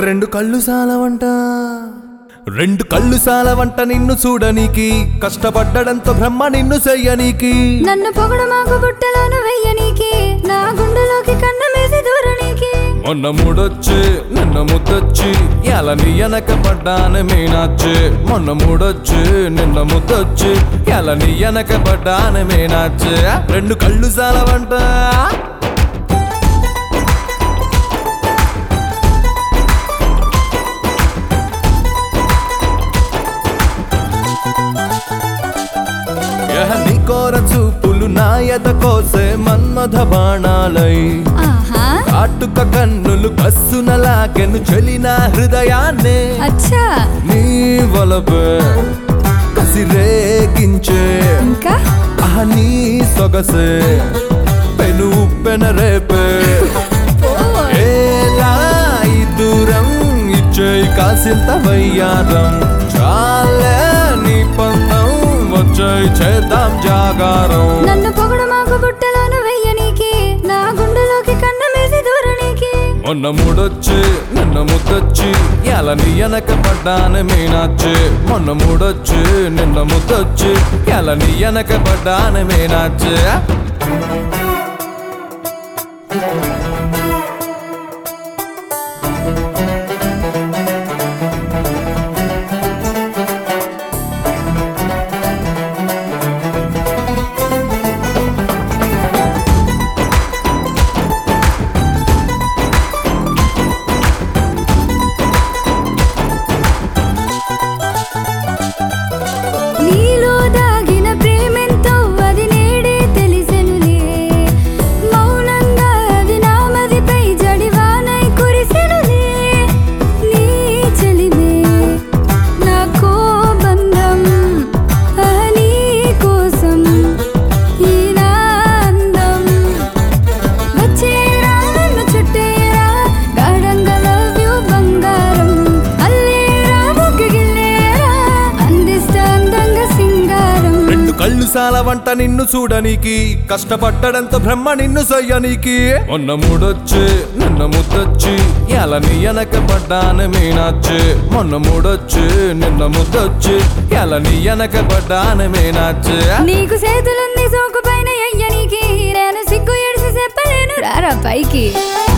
రెండు కళ్ళు సాలవంట రెండు కళ్ళు సాలవంట నిన్ను చూడనీకి కష్టపడ్డడంతో బ్రహ్మ నిన్ను చెయ్యనీకి నన్ను పొగడ మాకు బుట్టలోను వెయ్యనీకి నా గుండెలోకి కన్నమేసి దూరనీకి మొన్న మూడొచ్చి నిన్న ముద్దొచ్చి ఎలా నీ వెనక పడ్డాను మీనాచ్చి మొన్న మూడొచ్చి నిన్న ముద్దొచ్చి ఎలా నీ వెనక పడ్డాను మీనాచ్చి రెండు కళ్ళు సాలవంట యహ నీ కోర చూపులు నాయత కోసే మన్మథ బాణాలై ఆహా కాటుక కన్నులు కస్సున లాగెను చెలిన హృదయాన్నే అచ్చా నీ వలపే కసిరేగించే ఇంకా ఆహ నీ సొగసే పెను ఉప్పెన రేపే ఏలా ఈ దూరం ఇచ్చేయి కాసింత వయ్యారం చాలే నీ పందం వచ్చేయి చేద్దాం జాగారం నన్ను పొగడ మాకు బుట్టలోను వెయ్యనీకి నా గుండెలోకి కన్నమేసి దూరనీకి మొన్న మూడొచ్చి నిన్న ముద్దొచ్చి ఎలా నీ వెనక పడ్డాను మీనాచ్చి మొన్న మూడొచ్చి నిన్న ముద్దొచ్చి ఎలా నీ వెనక పడ్డాను మీనాచ్చి నీలో దాగిన ప్రేమెంతో అది నేడే తెలిసెనులే మౌనంగా అది నామదిపై జడివానై కురిసెనులే నీ చెలిమే నాకో బంధం ఆ నీ కోసం ఈ నా అందం వచ్చేరా నన్ను చుట్టేరా గాఢంగా లవ్ యు బంగారం అల్లేరా ముగ్గుగిల్లేరా అందిస్తా అందంగా సింగారం రెండు కళ్ళు సాలవంట నిన్ను చూడనీకి కష్టపడ్డడంతో బ్రహ్మ నిన్ను సయ్యనీకి మొన్న మూడొచ్చి నిన్న ముద్దొచ్చి ఎలా నీ వెనక పడ్డాను మీనాచ్చి మొన్న మూడొచ్చి నిన్న ముద్దొచ్చి ఎలా నీ వెనక పడ్డాను మీనాచ్చి నీకు చేతులుంది సోకు పైన అయ్యనికి నేను సిగ్గు ఎడిసి చెప్పలేను రారా పైకి